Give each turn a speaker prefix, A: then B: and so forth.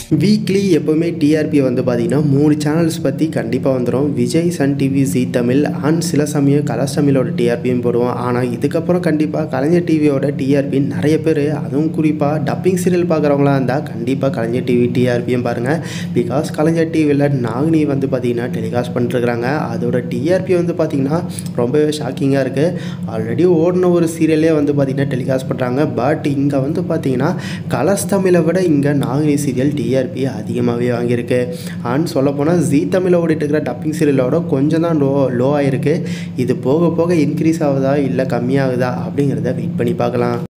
A: weekly எப்போவுமே TRP வந்து பார்த்திங்கன்னா மூணு சேனல்ஸ் பற்றி கண்டிப்பாக வந்துடும் Vijay Sun TV Zee Tamil and சில சமயம் கலர்ஸ் தமிழோட டிஆர்பியும் போடுவோம் ஆனால் இதுக்கப்புறம் கண்டிப்பாக கலைஞர் டிவியோட டிஆர்பி நிறைய பேர் அதுவும் குறிப்பாக டப்பிங் சீரியல் பார்க்குறவங்களா இருந்தால் கண்டிப்பாக கலைஞர் டிவி டிஆர்பியும் பாருங்கள் பிகாஸ் கலைஞர் டிவியில் நாகினி வந்து பார்த்திங்கன்னா டெலிகாஸ்ட் பண்ணிட்டுருக்காங்க அதோட டிஆர்பி வந்து பார்த்திங்கன்னா ரொம்பவே ஷாக்கிங்காக இருக்குது ஆல்ரெடி ஓடின ஒரு சீரியலே வந்து பார்த்திங்கன்னா டெலிகாஸ்ட் பண்ணுறாங்க பட் இங்கே வந்து பார்த்திங்கன்னா கலர்ஸ் தமிழை விட இங்கே நாகினி சீரியல் டிஆர்பி அதிகமாகவே வாங்கியிருக்கு அண்ட் சொல்லப்போனால் ஜீ தமிழில் ஓடிட்டு இருக்கிற டப்பிங் சீரியலோட கொஞ்சம் தான் லோ லோ ஆகிருக்கு இது போக போக இன்க்ரீஸ் ஆகுதா இல்லை கம்மியாகுதா அப்படிங்கிறத வெயிட் பண்ணி பார்க்கலாம்